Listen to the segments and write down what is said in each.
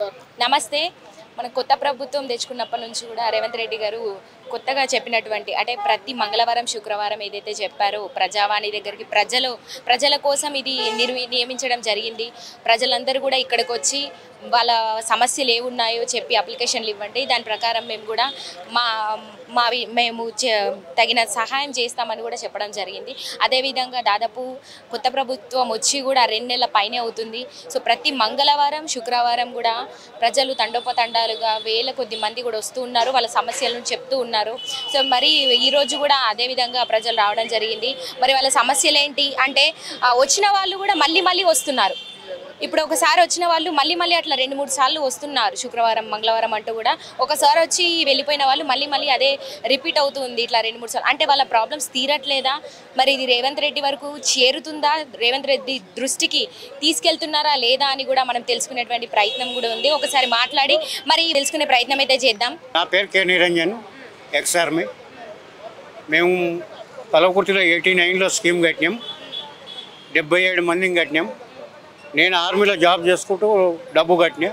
నమస్తే మన కొత్త ప్రభుత్వం తెచ్చుకున్నప్పటి నుంచి కూడా రేవంత్ రెడ్డి గారు కొత్తగా చెప్పినటువంటి అంటే ప్రతి మంగళవారం శుక్రవారం ఏదైతే చెప్పారో ప్రజావాణి దగ్గరికి ప్రజలు ప్రజల కోసం ఇది నిర్మి నియమించడం జరిగింది ప్రజలందరూ కూడా ఇక్కడికి వచ్చి వాళ్ళ సమస్యలు ఏమున్నాయో చెప్పి అప్లికేషన్లు ఇవ్వండి దాని ప్రకారం మేము కూడా మా మావి మేము చే- తగిన సహాయం చేస్తామని కూడా చెప్పడం జరిగింది అదేవిధంగా దాదాపు కొత్త ప్రభుత్వం వచ్చి కూడా రెండు నెలల పైనే అవుతుంది సో ప్రతి మంగళవారం శుక్రవారం కూడా ప్రజలు తండోపతండాలుగా వేల కొద్ది మంది కూడా వస్తూ ఉన్నారు వాళ్ళ సమస్యలను చెప్తూ ఉన్నారు సో మరి ఈ రోజు కూడా అదే విధంగా ప్రజలు రావడం జరిగింది మరి వాళ్ళ సమస్యలు ఏంటి అంటే ఆ, వచ్చిన వాళ్ళు కూడా మళ్ళీ మళ్ళీ వస్తున్నారు ఇప్పుడు ఒకసారి వచ్చిన వాళ్ళు మళ్ళీ మళ్ళీ అట్లా రెండు మూడు సార్లు వస్తున్నారు శుక్రవారం మంగళవారం అంటూ కూడా ఒకసారి వచ్చి వెళ్ళిపోయిన వాళ్ళు మళ్ళీ మళ్ళీ అదే రిపీట్ అవుతుంది ఇట్లా రెండు మూడు సార్లు అంటే వాళ్ళ ప్రాబ్లమ్స్ తీరట్లేదా మరి ఇది రేవంత్ రెడ్డి వరకు చేరుతుందా రేవంత్ రెడ్డి దృష్టికి తీసుకెళ్తున్నారా లేదా అని కూడా మనం తెలుసుకునేటువంటి ప్రయత్నం కూడా ఉంది ఒకసారి మాట్లాడి మరి తెలుసుకునే ప్రయత్నం అయితే చేద్దాం నా పేరు కె నిరంజన్ ఎక్స్ ఆర్మీ మేము కలవకుర్తిలో ఎయిటీ నైన్లో స్కీమ్ కట్టినాం డెబ్బై ఏడు మందిని కట్టినాం నేను ఆర్మీలో జాబ్ చేసుకుంటూ డబ్బు కట్టినా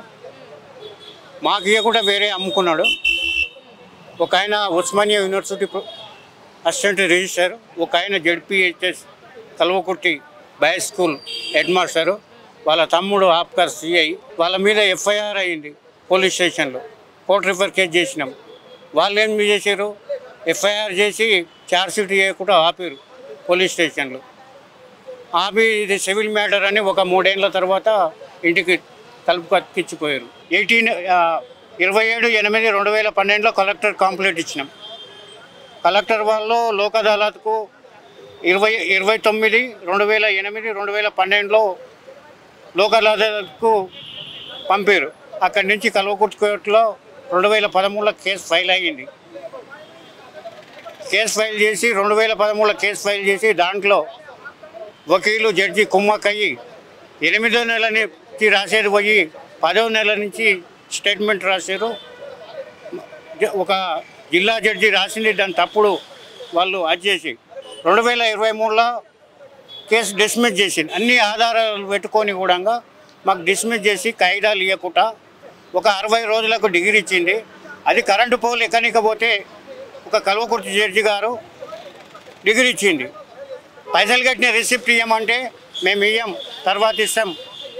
మాకు ఇవ్వకుండా వేరే అమ్ముకున్నాడు ఒక ఆయన ఉస్మానియా యూనివర్సిటీ ప్రొ- అసిస్టెంట్ రిజిస్టర్ ఒక ఆయన ZPHS Kalwakurthy boys school head master వాళ్ళ తమ్ముడు ఆప్కర్ సిఐ వాళ్ళ మీద ఎఫ్ఐఆర్ అయింది పోలీస్ స్టేషన్లో కోర్టు రిఫర్ కేసు చేసినాం వాళ్ళు ఏం చేశారు ఎఫ్ఐఆర్ చేసి ఛార్జ్షీట్ చేయకుండా ఆపారు పోలీస్ స్టేషన్లో ఆపి ఇది సివిల్ మ్యాటర్ అని ఒక మూడేళ్ల తర్వాత ఇంటికి తలుపు కత్తిచ్చిపోయారు ఎయిటీన్ ఇరవై ఏడు ఎనిమిది రెండు వేల పన్నెండులో కలెక్టర్ కంప్లైంట్ ఇచ్చినాం కలెక్టర్ వాళ్ళు లోక్ అదాలత్కు ఇరవై ఇరవై తొమ్మిది రెండు వేల ఎనిమిది రెండు వేల పన్నెండులో లోక్ అదాలత్కు పంపారు అక్కడి నుంచి కల్వకుర్తి కోర్టులో రెండు వేల పదమూడులో కేసు ఫైల్ అయ్యింది కేసు ఫైల్ చేసి రెండు వేల పదమూడులో కేసు ఫైల్ చేసి దాంట్లో వకీలు జడ్జి కుమ్మక్కయ్యి ఎనిమిదో నెల నుంచి రాసేది పోయి పదో నెల నుంచి స్టేట్మెంట్ రాశారు జ- ఒక జిల్లా జడ్జి రాసింది దాని తప్పుడు వాళ్ళు అది చేసి రెండు వేల ఇరవై మూడులో కేసు డిస్మిస్ చేసింది అన్ని ఆధారాలు పెట్టుకొని కూడా మాకు డిస్మిస్ చేసి కాయిదాలు ఇవ్వకుండా ఒక అరవై రోజులకు డిగ్రీ ఇచ్చింది అది కరెంటు పోలు ఎక్కనికపోతే ఒక కల్వకుర్తి జడ్జి గారు డిగ్రీ ఇచ్చింది పైసలు కట్టిన రిసిప్ట్ ఇవ్వమంటే మేము ఇయ్యం తర్వాత ఇస్తాం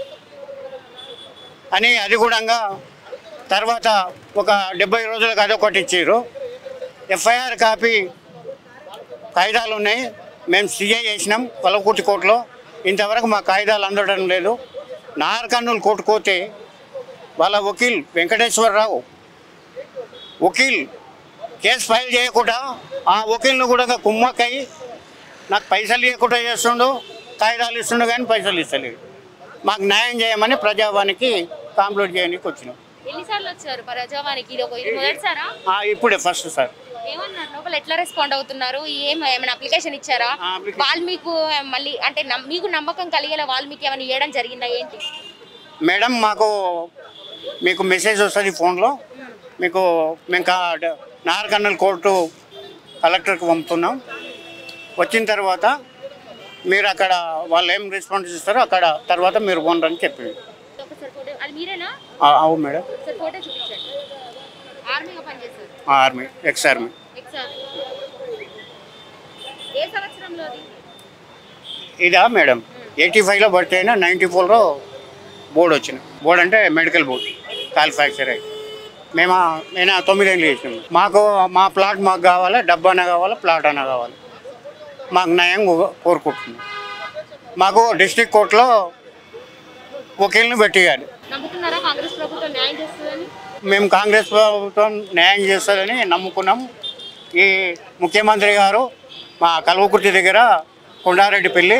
అని అది కూడా తర్వాత ఒక డెబ్బై రోజులకు అదొకటి ఇచ్చారు ఎఫ్ఐఆర్ కాపీ కాగితాలు ఉన్నాయి మేము సిఐ చేసినాం కొలకుర్తి కోర్టులో ఇంతవరకు మా కాగితాలు అందడం లేదు నార్కర్నూలు కోర్టు పోతే వాళ్ళ వకీల్ వెంకటేశ్వరరావు వకీల్ కేసు ఫైల్ చేయకుండా ఆ వకీల్ను కూడా కుమ్మక్కై నాకు పైసలు ఇవ్వకుండా చేస్తుండు కాగితాలు ఇస్తుండు కానీ పైసలు ఇస్తలేడు మాకు న్యాయం చేయమని ప్రజావానికి కాంప్లీట్ చేయడానికి వచ్చినాం ఎన్నిసార్లు వచ్చారు ప్రజావానికి ఇది ఒక ఇది మొదటిసారా ఆ, ఇప్పుడే ఫస్ట్ సార్ ఏమన్నారు లోపల ఎట్లా రెస్పాండ్ అవుతున్నారు ఏం ఏమైనా అప్లికేషన్ ఇచ్చారా ఆ, application. వాళ్ళు మీకు మళ్ళీ అంటే నమ్- మీకు నమ్మకం కలిగేలా వాళ్ళు మీకు ఏమైనా ఇవ్వడం జరిగిందా ఏంటి మేడం మాకు మీకు మెసేజ్ వస్తుంది ఫోన్లో మీకు మేము కా నార్కర్నల్ కోర్టు కలెక్టర్కి పంపుతున్నాం వచ్చిన తర్వాత మీరు అక్కడ వాళ్ళు ఏం రెస్పాన్స్ ఇస్తారో అక్కడ తర్వాత మీరు పోండి అని చెప్పింది ఒకసారి ఫోటో అది మీరేనా ఆ, అవును మేడం ఒకసారి ఫోటో చూపించండి ఆర్మీగా పనిచేస్తారు ఆర్మీ ఎక్స్ ఆర్మీ ఎగ్జామ్ ఏ సంవత్సరంలో అది ఇదా మేడం ఎయిటీ ఫైవ్లో భర్తీ అయినా నైంటీ ఫోర్లో బోర్డు వచ్చిన బోర్డు అంటే మెడికల్ బోర్డు క్వాలిఫాక్చర్ అయ్యి మేము ఆ- నేను ఆ తొమ్మిదేళ్ళు చేసినాం మాకు మా ప్లాట్ మాకు కావాలి డబ్బు అన్న కావాలి ప్లాట్ అన్న కావాలి మాకు న్యాయం కో- కోరుకుంటున్నాం మాకు డిస్ట్రిక్ట్ కోర్టులో వకీల్ని పెట్టియాలి నమ్ముతున్నారా కాంగ్రెస్ ప్రభుత్వం న్యాయం చేస్తుందని మేము కాంగ్రెస్ ప్రభుత్వం న్యాయం చేస్తుందని నమ్ముకున్నాం ఈ ముఖ్యమంత్రి గారు మా కల్వకుర్తి దగ్గర కొండారెడ్డి పెళ్ళి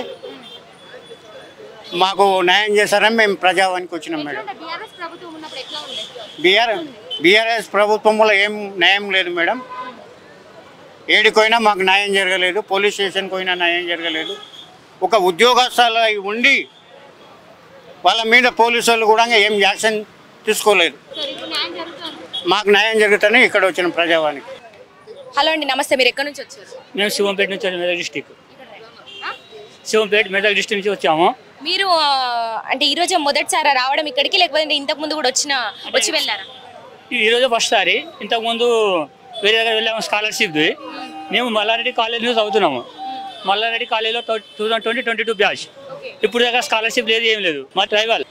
మాకు న్యాయం చేశారని మేము ప్రజావానికి వచ్చినాం మేడం బీఆర్ఎస్ ప్రభుత్వం ఉన్నప్పుడు ఎట్లా ఉండే బీఆర్ బీఆర్ఎస్ ప్రభుత్వంలో ఏం న్యాయం లేదు మేడం ఏడిపోయినా మాకు న్యాయం జరగలేదు పోలీస్ స్టేషన్కి పోయినా న్యాయం జరగలేదు ఒక ఉద్యోగస్తులు ఉండి వాళ్ళ మీద పోలీసు వాళ్ళు కూడా ఏం యాక్షన్ తీసుకోలేదు సరే ఇప్పుడు న్యాయం జరుగుతుంది మాకు న్యాయం జరుగుతూనే ఇక్కడ వచ్చిన ప్రజావానికి హలో అండి నమస్తే మీరు ఎక్కడి నుంచి వచ్చారు మేము శివంపేట నుంచి వచ్చాము మెదక్ డిస్టిక్ శివంపేట మెదక్ డిస్టిక్ నుంచి వచ్చాము మీరు ఆ, అంటే ఈ రోజు మొదటిసారి రావడం ఇక్కడికి లేకపోతే ఇంతకు ముందు కూడా వచ్చిన వచ్చి వెళ్ళారా ఈ రోజు ఫస్ట్ సారి ఇంతకుముందు వేరే దగ్గర వెళ్ళాము స్కాలర్షిప్ది మేము మల్లారెడ్డి కాలేజీలో చదువుతున్నాము మల్లారెడ్డి కాలేజీలో two thousand twenty twenty two batch ఇప్పుడు దాకా స్కాలర్షిప్ లేదు ఏం లేదు మా ట్రైబల్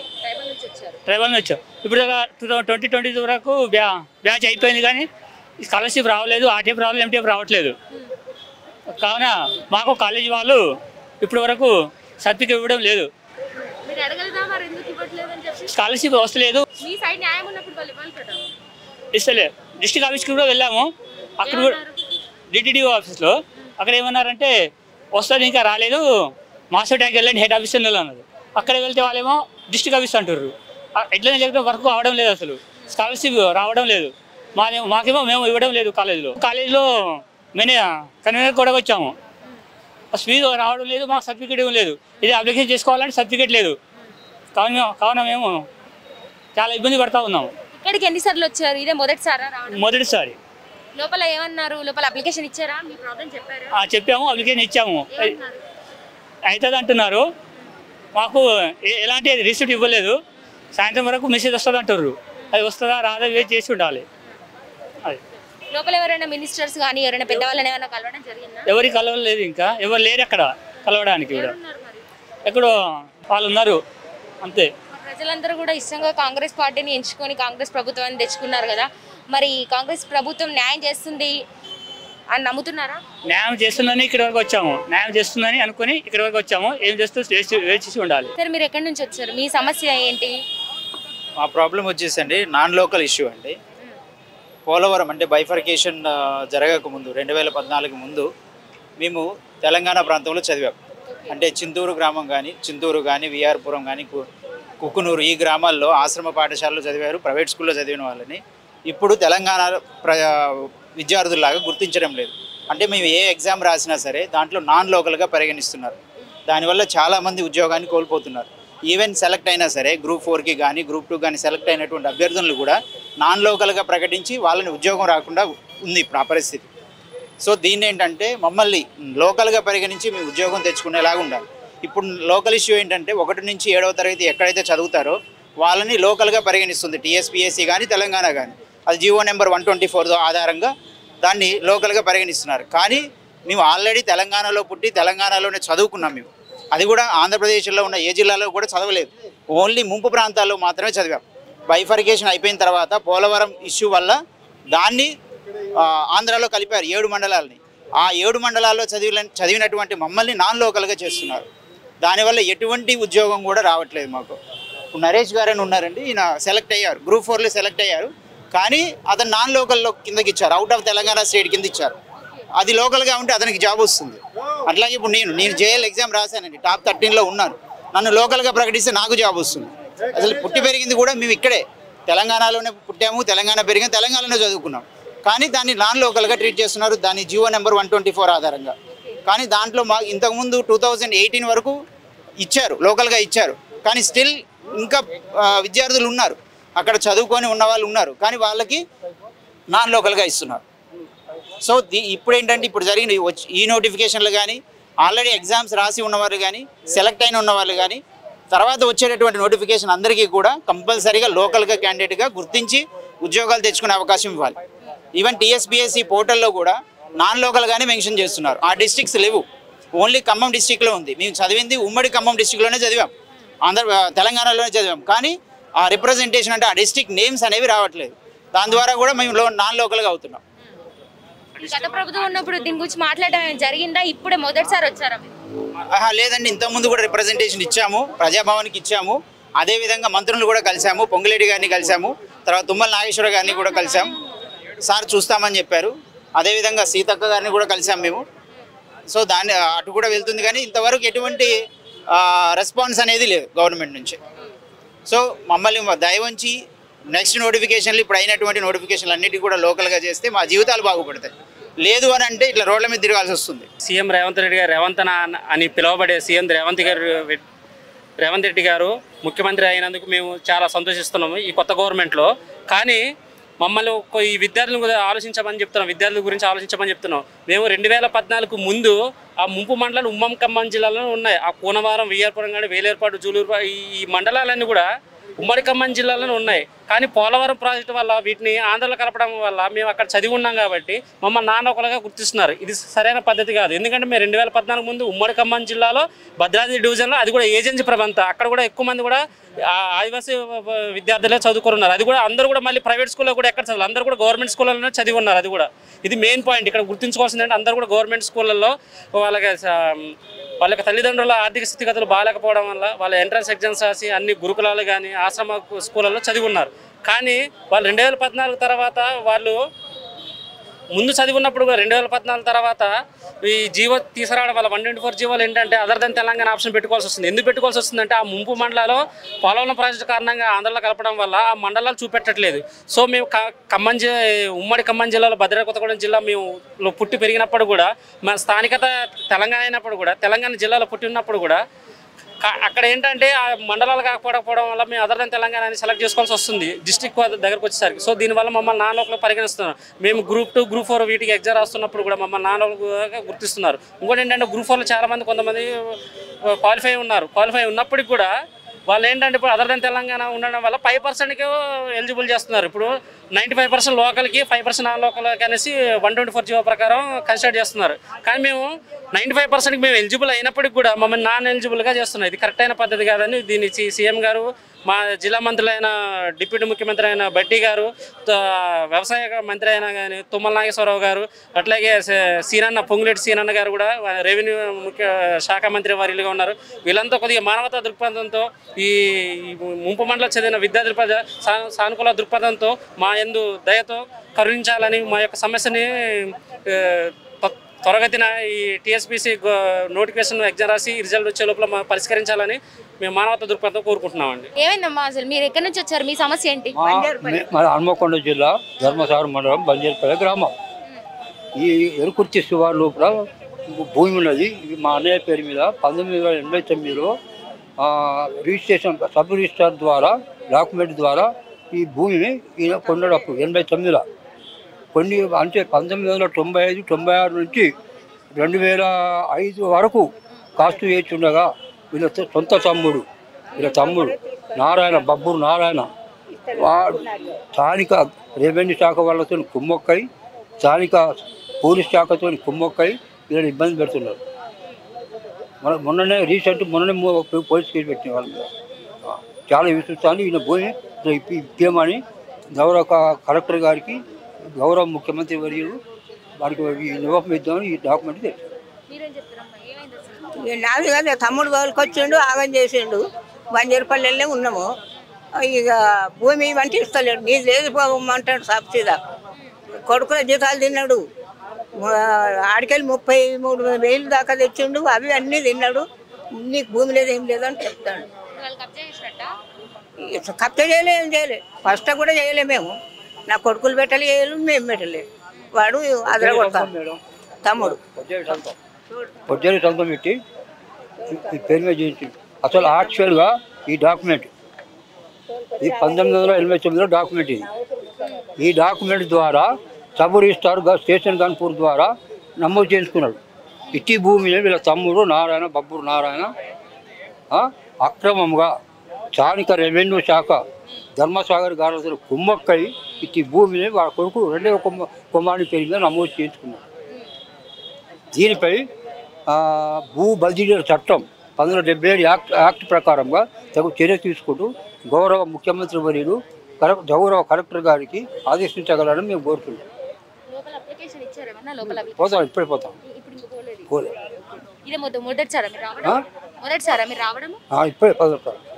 ట్రైబల్ నుంచి వచ్చాం ఇప్పుడు దాకా టూ థౌసండ్ ట్వంటీ ట్వంటీ వరకు బ్యా బ్యాచ్ అయిపోయింది కానీ స్కాలర్షిప్ రావలేదు ఆ టైప్ రావలేదు ఎంటీఎఫ్ రావట్లేదు కావున మాకు కాలేజీ వాళ్ళు ఇప్పటి వరకు సర్టిఫికేట్ ఇవ్వడం లేదు మీరు అడగలదా మరి ఎందుకు ఇవ్వట్లేదని చెప్పి స్కాలర్షిప్ వస్తలేదు మీ సైడ్ న్యాయం ఉన్నప్పుడు వాళ్ళు ఇవ్వాలి కదా ఇస్తలే డిస్ట్రిక్ట్ ఆఫీస్కి కూడా వెళ్ళాము అక్కడ కూడా డిటిడిఓ ఆఫీస్లో అక్కడ ఏమన్నారంటే వస్తుంది ఇంకా రాలేదు మాస్టర్ ట్యాంక్ వెళ్ళండి హెడ్ ఆఫీస్ అన్నారు అక్కడ వెళ్తే వాళ్ళేమో డిస్ట్రిక్ట్ ఆఫీస్ అంటారు ఆ- ఎట్లనే చెప్తే వర్క్ అవడం లేదు అసలు స్కాలర్షిప్ రావడం లేదు మాదేమో మాకేమో మేము ఇవ్వడం లేదు కాలేజీలో కాలేజీలో మేనే కన్వీనర్ కూడా వచ్చాము ఫీజు రావడం లేదు మాకు సర్టిఫికేట్ ఇవ్వడం లేదు ఇది అప్లికేషన్ చేసుకోవాలంటే సర్టిఫికేట్ లేదు కావున కావున మేము చాలా ఇబ్బంది పడతా ఉన్నాము ఇక్కడికి ఎన్నిసార్లు వచ్చారు ఇదే మొదటిసారా రావడం మొదటిసారి లోపల ఏమన్నారు లోపల అప్లికేషన్ ఇచ్చారా మీ ప్రాబ్లం చెప్పారా ఆ, చెప్పాము అప్లికేషన్ ఇచ్చాము ఏమన్నారు? అవుతుంది అంటున్నారు మాకు ఎ- ఎలాంటి రిసిప్ట్ ఇవ్వలేదు సాయంత్రం వరకు మెసేజ్ వస్తుంది అంటారు అది వస్తుందా రాదా వెయిట్ చేసి ఉండాలి అది లోపల ఎవరైనా మినిస్టర్స్ కానీ ఎవరైనా పెద్దవాళ్ళని ఏమైనా కలవడం జరిగిందా ఎవరికి కలవలేదు ఇంకా ఎవరు లేరు అక్కడ కలవడానికి కూడా ఉన్నారు మరి ఎక్కడో వాళ్ళు ఉన్నారు అంతే ప్రజలందరూ కూడా ఇష్టంగా కాంగ్రెస్ పార్టీని ఎంచుకొని కాంగ్రెస్ ప్రభుత్వాన్ని తెచ్చుకున్నారు కదా మరి కాంగ్రెస్ ప్రభుత్వం న్యాయం చేస్తుంది అని నమ్ముతున్నారా న్యాయం చేస్తుందని ఇక్కడ వరకు వచ్చాము న్యాయం చేస్తుందని అనుకుని ఇక్కడ వరకు వచ్చాము ఏం చేస్తూ వేచి వేచి చేసి ఉండాలి సరే మీరు ఎక్కడి నుంచి వచ్చారు మీ సమస్య ఏంటి మా ప్రాబ్లం వచ్చేసండి నాన్ లోకల్ ఇష్యూ అండి పోలవరం అంటే బైఫర్కేషన్ జరగక ముందు రెండు వేల పద్నాలుగు ముందు మేము తెలంగాణ ప్రాంతంలో చదివాం అంటే చింతూరు గ్రామం కానీ చింతూరు కానీ విఆర్పురం కానీ కు- కుక్కునూరు ఈ గ్రామాల్లో ఆశ్రమ పాఠశాలలో చదివారు ప్రైవేట్ స్కూల్లో చదివిన వాళ్ళని ఇప్పుడు తెలంగాణ ప్ర విద్యార్థుల్లాగా గుర్తించడం లేదు అంటే మేము ఏ ఎగ్జామ్ రాసినా సరే దాంట్లో నాన్ లోకల్గా పరిగణిస్తున్నారు దానివల్ల చాలామంది ఉద్యోగాన్ని కోల్పోతున్నారు ఈవెన్ సెలెక్ట్ అయినా సరే గ్రూప్ ఫోర్కి కానీ గ్రూప్ టూ కానీ సెలెక్ట్ అయినటువంటి అభ్యర్థులను కూడా నాన్ లోకల్గా ప్రకటించి వాళ్ళని ఉద్యోగం రాకుండా ఉంది ఇప్పుడు ఆ పరిస్థితి సో దీన్ని ఏంటంటే మమ్మల్ని లోకల్గా పరిగణించి మీ ఉద్యోగం తెచ్చుకునేలాగా ఉండాలి ఇప్పుడు లోకల్ ఇష్యూ ఏంటంటే ఒకటి నుంచి ఏడవ తరగతి ఎక్కడైతే చదువుతారో వాళ్ళని లోకల్గా పరిగణిస్తుంది టీఎస్పీఎస్సీ కానీ తెలంగాణ కానీ అది GO number one twenty four ఆధారంగా దాన్ని లోకల్గా పరిగణిస్తున్నారు కానీ మేము ఆల్రెడీ తెలంగాణలో పుట్టి తెలంగాణలోనే చదువుకున్నాం మేము అది కూడా ఆంధ్రప్రదేశ్లో ఉన్న ఏ జిల్లాలో కూడా చదవలేదు ఓన్లీ ముంపు ప్రాంతాల్లో మాత్రమే చదివాం బైఫర్కేషన్ అయిపోయిన తర్వాత పోలవరం ఇష్యూ వల్ల దాన్ని ఆ, ఆంధ్రాలో కలిపారు ఏడు మండలాలని ఆ ఏడు మండలాల్లో చదివిన చదివినటువంటి మమ్మల్ని నాన్ లోకల్గా చేస్తున్నారు దానివల్ల ఎటువంటి ఉద్యోగం కూడా రావట్లేదు మాకు ఇప్పుడు నరేష్ గారు అని ఉన్నారండి ఈయన సెలెక్ట్ అయ్యారు గ్రూప్ ఫోర్లో సెలెక్ట్ అయ్యారు కానీ అతను నాన్ లోకల్లో కిందకి ఇచ్చారు అవుట్ ఆఫ్ తెలంగాణ స్టేట్ కింద ఇచ్చారు అది లోకల్గా ఉంటే అతనికి జాబ్ వస్తుంది అట్లాగే ఇప్పుడు నేను నేను జేఎల్ ఎగ్జామ్ రాశానండి టాప్ థర్టీన్లో ఉన్నాను నన్ను లోకల్గా ప్రకటిస్తే నాకు జాబ్ వస్తుంది అసలు పుట్టి పెరిగింది కూడా మేము ఇక్కడే తెలంగాణలోనే పుట్టాము తెలంగాణ పెరిగాం తెలంగాణలో చదువుకున్నాం కానీ దాన్ని నాన్ లోకల్గా ట్రీట్ చేస్తున్నారు దాని GO number one twenty four ఆధారంగా కానీ దాంట్లో మా ఇంతకుముందు టూ థౌజండ్ ఎయిటీన్ వరకు ఇచ్చారు లోకల్గా ఇచ్చారు కానీ స్టిల్ ఇంకా ఆ, విద్యార్థులు ఉన్నారు అక్కడ చదువుకొని ఉన్న వాళ్ళు ఉన్నారు కానీ వాళ్ళకి నాన్ లోకల్గా ఇస్తున్నారు సో దీ ఇప్పుడు ఏంటంటే ఇప్పుడు జరిగిన ఈ వచ్చి- ఈ నోటిఫికేషన్లు కానీ ఆల్రెడీ ఎగ్జామ్స్ రాసి ఉన్నవాళ్ళు కానీ సెలెక్ట్ అయిన ఉన్న వాళ్ళు కానీ తర్వాత వచ్చేటటువంటి నోటిఫికేషన్ అందరికీ కూడా కంపల్సరీగా లోకల్గా క్యాండిడేట్గా గుర్తించి ఉద్యోగాలు తెచ్చుకునే అవకాశం ఇవ్వాలి ఈవెన్ టీఎస్బిఎస్సి పోర్టల్లో కూడా నాన్ లోకల్గానే మెన్షన్ చేస్తున్నారు ఆ డిస్ట్రిక్ట్స్ లేవు ఓన్లీ ఖమ్మం డిస్టిక్లో ఉంది మేము చదివింది ఉమ్మడి ఖమ్మం డిస్టిక్లోనే చదివాం ఆంధ్ర తెలంగాణలోనే చదివాం కానీ ఆ రిప్రజెంటేషన్ అంటే ఆ డిస్ట్రిక్ట్ నేమ్స్ అనేవి రావట్లేదు దాని ద్వారా కూడా మేము లో నాన్ లోకల్గా అవుతున్నాం ఈ గత ప్రభుత్వం ఉన్నప్పుడు దీని గురించి మాట్లాడడం జరిగిందా ఇప్పుడే మొదటిసారి వచ్చారా మీరు ఆహా, లేదండి ఇంతకుముందు కూడా రిప్రజెంటేషన్ ఇచ్చాము ప్రజాభవన్కి ఇచ్చాము అదేవిధంగా మంత్రులను కూడా కలిసాము పొంగులేటి గారిని కలిసాము తర్వాత తుమ్మల నాగేశ్వర గారిని కూడా కలిసాం సార్ చూస్తామని చెప్పారు అదేవిధంగా సీతక్క గారిని కూడా కలిసాం మేము సో దాన్ని అటు కూడా వెళ్తుంది కానీ ఇంతవరకు ఎటువంటి రెస్పాన్స్ అనేది లేదు గవర్నమెంట్ నుంచి సో మమ్మల్ని దయవంచి నెక్స్ట్ నోటిఫికేషన్లు ఇప్పుడు అయినటువంటి నోటిఫికేషన్లు అన్నిటి కూడా లోకల్గా చేస్తే మా జీవితాలు బాగుపడతాయి లేదు అని అంటే ఇట్లా రోడ్ల మీద తిరగాల్సి వస్తుంది సీఎం రేవంత్ రెడ్డి గారు రేవంత్ అన్న అని పిలువబడే సీఎం రేవంత్ గారు రేవంత్ రెడ్డి గారు ముఖ్యమంత్రి అయినందుకు మేము చాలా సంతోషిస్తున్నాము ఈ కొత్త గవర్నమెంట్లో కానీ మమ్మల్ని ఒక ఈ విద్యార్థుల గురించి ఆలోచించమని చెప్తున్నాం విద్యార్థుల గురించి ఆలోచించమని చెప్తున్నాం మేము రెండు వేల పద్నాలుగు ముందు ఆ ముంపు మండలాలు ఉమ్మం ఖమ్మం జిల్లాలో ఉన్నాయి ఆ కోనవారం వియ్యారపురం కానీ వేలేరుపాటు జూలూరు ఈ ఈ మండలాలన్నీ కూడా ఉమ్మడి ఖమ్మం జిల్లాలోనే ఉన్నాయి కానీ పోలవరం ప్రాజెక్టు వల్ల వీటిని ఆంధ్రలో కలపడం వల్ల మేము అక్కడ చదివి ఉన్నాం కాబట్టి మమ్మల్ని నాన్న ఒకరుగా గుర్తిస్తున్నారు ఇది సరైన పద్ధతి కాదు ఎందుకంటే మేము రెండు వేల పద్నాలుగు ముందు ఉమ్మడి ఖమ్మం జిల్లాలో భద్రాద్రి డివిజన్లో అది కూడా ఏజెన్సీ ప్రభంత అక్కడ కూడా ఎక్కువ మంది కూడా ఆ ఆదివాసీ విద్యార్థులే చదువుకున్నారు అది కూడా అందరూ కూడా మళ్ళీ ప్రైవేట్ స్కూల్లో కూడా ఎక్కడ చదవాలి అందరూ కూడా గవర్నమెంట్ స్కూళ్ళలోనే చదివి ఉన్నారు అది కూడా ఇది మెయిన్ పాయింట్ ఇక్కడ గుర్తుంచుకోవాల్సింది అంటే అందరూ కూడా గవర్నమెంట్ స్కూళ్ళల్లో వాళ్ళకి స- వాళ్ళకి తల్లిదండ్రుల ఆర్థిక స్థితిగతులు బాగాలేకపోవడం వల్ల వాళ్ళ ఎంట్రన్స్ ఎగ్జామ్స్ రాసి అన్ని గురుకులాలు కానీ ఆశ్రమ స్కూళ్ళల్లో చదివి ఉన్నారు కానీ వాళ్ళు రెండు వేల పద్నాలుగు తర్వాత వాళ్ళు ముందు చదివి ఉన్నప్పుడు కూడా రెండు వేల పద్నాలుగు తర్వాత ఈ జీవో తీసుకురావడం వల్ల వన్ ట్వంటీ ఫోర్ జీవోలు ఏంటంటే అదర్ దెన్ తెలంగాణ ఆప్షన్ పెట్టుకోవాల్సి వస్తుంది ఎందుకు పెట్టుకోవాల్సి వస్తుందంటే ఆ ముంపు మండలాల్లో పోలవరం ప్రాజెక్టు కారణంగా ఆంధ్రలో కలపడం వల్ల ఆ మండలాలు చూపెట్టట్లేదు సో మేము క- ఖమ్మం జి ఉమ్మడి ఖమ్మం జిల్లాలో భద్రాద్రి కొత్తగూడెం జిల్లా మేము లో పుట్టి పెరిగినప్పుడు కూడా మన స్థానికత తెలంగాణ అయినప్పుడు కూడా తెలంగాణ జిల్లాలో పుట్టి ఉన్నప్పుడు కూడా కా- అక్కడ ఏంటంటే ఆ మండలాలు కాకపోవడం వల్ల మేము అదర్ దెన్ తెలంగాణ అని సెలెక్ట్ చేసుకోవాల్సి వస్తుంది డిస్ట్రిక్ట్ దగ్గరకు వచ్చేసరికి సో దీనివల్ల మమ్మల్ని నాన్నోకులు పరిగణిస్తున్నారు మేము గ్రూప్ టూ గ్రూప్ ఫోర్ వీటికి ఎగ్జామ్ రాస్తున్నప్పుడు కూడా మమ్మల్ని నాన్నోలుగా గుర్తిస్తున్నారు ఇంకోటి ఏంటంటే గ్రూప్ ఫోర్లో చాలా మంది కొంతమంది క్వాలిఫై ఉన్నారు క్వాలిఫై ఉన్నప్పటికి కూడా వాళ్ళు ఏంటంటే ఇప్పుడు అదర్ దెన్ తెలంగాణ ఉండడం వల్ల ఫైవ్ పర్సెంట్కి ఎలిజిబుల్ చేస్తున్నారు ఇప్పుడు నైంటీ ఫైవ్ పర్సెంట్ లోకల్కి ఫైవ్ పర్సెంట్ నాన్ లోకల్కి అనేసి వన్ ట్వంటీ ఫోర్ జీవో ప్రకారం కన్సిడర్ చేస్తున్నారు కానీ మేము నైంటీ ఫైవ్ పర్సెంట్కి మేము ఎలిజిబుల్ అయినప్పటికి కూడా మమ్మల్ని నాన్ ఎలిజిబుల్గా చేస్తున్నాం ఇది కరెక్ట్ అయిన పద్ధతి కాదని దీన్ని సి- సీఎం గారు మా జిల్లా మంత్రులైన డిప్యూటీ ముఖ్యమంత్రి అయిన బట్టి గారు త- వ్యవసాయ మంత్రి అయిన కానీ తుమ్మల నాగేశ్వరరావు గారు అట్లాగే స- సీనన్న పొంగులేటి సీనన్న గారు కూడా రెవెన్యూ ముఖ్య శాఖ మంత్రి వారిగా ఉన్నారు వీళ్ళంతా కొద్దిగా మానవతా దృక్పథంతో ఈ ఈ ముంపు మండలం చదివిన విద్యార్థుల ప్రజ సా- సానుకూల దృక్పథంతో మా యందు దయతో కరుణించాలని మా యొక్క సమస్యని ఆ, త్వ- త్వరగతిన ఈ టీఎస్పీసీ నోటిఫికేషన్ ఎగ్జామ్ రాసి రిజల్ట్ వచ్చే లోపల మా పరిష్కరించాలని మేము మానవతా దృక్పథంతో కోరుకుంటున్నామండి ఏమైందమ్మా అసలు మీరు ఎక్కడి నుంచి వచ్చారు మీ సమస్య ఏంటి మా మే- మా హన్మకొండ జిల్లా ధర్మసాగరం మండలం బంజేరుపల్లి గ్రామం ఈ ఎరుకుర్తి శివారు లోపల భూమి ఉన్నది ఇది మా అన్నయ్య పేరు మీద పంతొమ్మిది వందల ఎనభై తొమ్మిదిలో ఆ, రిజిస్ట్రేషన్ సబ్ రిజిస్టార్ ద్వారా డాక్యుమెంట్ ద్వారా ఈ భూమిని ఈయన కొన్నాడు అప్పుడు ఎనభై తొమ్మిదిలో కొన్ని అంటే పంతొమ్మిది వందల తొంభై ఐదు తొంభై ఆరు నుంచి రెండు వేల ఐదు వరకు కాస్ట్ చేస్తుండగా వీళ్ళ సొ- సొంత తమ్ముడు వీళ్ళ తమ్ముడు నారాయణ బబ్బూరు నారాయణ వాడు స్థానిక రెవెన్యూ శాఖ వాళ్ళతో కుమ్మక్కై స్థానిక పోలీస్ శాఖతో కుమ్మక్కై వీళ్ళని ఇబ్బంది పెడుతున్నారు మన మొన్ననే రీసెంట్ మొన్ననే మో- పోలీస్ కేసు పెట్టిన వాళ్ళ మీద ఆ, చాలా విశ్వసాన్ని ఈయన భూమి ఇప్పి- ఇప్పియమని గౌరవ క- కలెక్టర్ గారికి గౌరవ ముఖ్యమంత్రి వర్యులు వారికి ఈ నివాసం ఇద్దామని ఈ డాక్యుమెంట్ తెచ్చారు మీరేం చెప్తారమ్మా ఏమైంది అసలు ఇక నాది కాదు తమ్ముడు తోలుకొచ్చిండు ఆగం చేసిండు బంజేరుపల్లెల్లో ఉన్నాము ఇక భూమి వంటి ఇస్తలేడు నీది లేదు పోమంటాడు సబ్సిడా కొడుకుల జీతాలు తిన్నాడు ఆ, ఆడికెళ్ళి ముప్పై మూడు వేలు దాకా తెచ్చిండు అవి అన్నీ తిన్నాడు నీకు భూమి లేదు ఏం లేదు అని చెప్తాడు వాళ్ళు కబ్జా చేసినట్ట ఇక కబ్జ చేయలే ఏం చేయలే ఫస్ట్ కూడా చేయలే మేము నా కొడుకులు పెట్టలే చేయలేదు మేము పెట్టలేదు వాడు అదర కొడతాడు మేడం తమ్ముడు పొద్దున్న సంతం పొద్దున్న సంతం పెట్టి ఈ పేరు మీద చేయించింది అసలు యాక్చువల్గా ఈ డాక్యుమెంట్ ఇది పంతొమ్మిది వందల ఎనభై తొమ్మిదిలో డాక్యుమెంట్ ఇది ఈ డాక్యుమెంట్ ద్వారా సబ్ రిజిస్టార్ గా- స్టేషన్ గన్పూర్ ద్వారా నమోదు చేసుకున్నాడు ఇట్టి భూమిని వీళ్ళ తమ్ముడు నారాయణ బబ్బూరు నారాయణ ఆ, అక్రమంగా స్థానిక రెవెన్యూ శాఖ ధర్మసాగర్ గారు కుమ్మక్కై ఇట్టి భూమిని వాళ్ళ కొడుకు రెండవ కుమ్మ కుమారుని పేరు మీద నమోదు చేసుకున్నాడు దీనిపై ఆ, భూ బదిలీల చట్టం పంతొమ్మిది వందల డెబ్బై ఏడు యాక్ట్ యాక్ట్ ప్రకారంగా తగు చర్య తీసుకుంటూ గౌరవ ముఖ్యమంత్రి వర్యులు కలెక్టర్ గౌరవ కలెక్టర్ గారికి ఆదేశించగలని మేము కోరుతున్నాం లోపల అప్లికేషన్ ఇచ్చారేమన్నా లోపల application? పోతాం ఇప్పుడే పోతాం ఇప్పుడు ఇంకా పోలేదు పోలే ఇదే మొదటి మొదటిసారా మీరు రావడం మొదటిసారా మీరు రావడము ఆ, ఇప్పుడే పోతాం